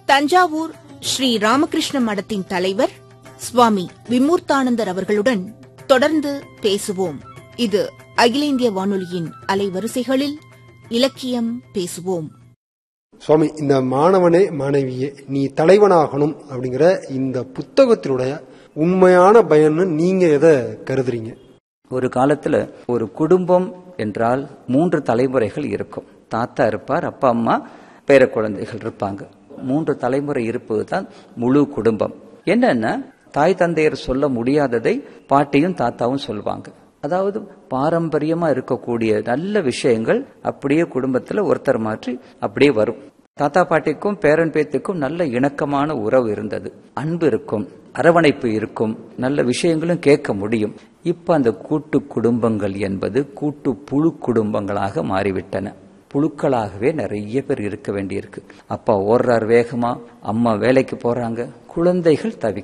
தஞ்சாவூர் ஸ்ரீ ராமகிருஷ்ண மடத்தின் தலைவர் சுவாமி விமூர்த்தானந்தர் அவர்களுடன் தொடர்ந்து பேசுவோம் இது அகில இந்திய வானொலியின் அலைவரிசைகளில் இலக்கியம் பேசுவோம் சுவாமி இந்த மாணவனே மாணவியே நீ தலைவனாகணும் அப்படிங்கிற இந்த புத்தகத்தினுடைய உண்மையான பயன்னு நீங்க எதை கருதுறீங்க ஒரு காலத்துல ஒரு குடும்பம் என்றால் மூன்று தலைமுறைகள் இருக்கும் தாத்தா இருப்பார் அப்பா அம்மா பேர குழந்தைகள் இருப்பாங்க மூன்று தலைமுறை இருப்பது தான் முழு குடும்பம் என்னன்னா தாய் தந்தையர் சொல்ல முடியாததை பாட்டியும் தாத்தாவும் சொல்லுவாங்க அதாவது பாரம்பரியமா இருக்கக்கூடிய நல்ல விஷயங்கள் அப்படியே குடும்பத்துல ஒருத்தர் மாற்றி அப்படியே வரும் தாத்தா பாட்டிக்கும் பேரன் பேத்திக்கும் நல்ல இணக்கமான உறவு இருந்தது அன்பு இருக்கும் அரவணைப்பு இருக்கும் நல்ல விஷயங்களும் கேட்க முடியும் இப்ப அந்த கூட்டு குடும்பங்கள் என்பது கூட்டு புழு குடும்பங்களாக மாறிவிட்டன புழுக்களாகவே நிறைய பேர் இருக்க வேண்டியிருக்கு அப்பா ஓடுறார் வேகமா அம்மா வேலைக்கு போறாங்க குழந்தைகள் தவி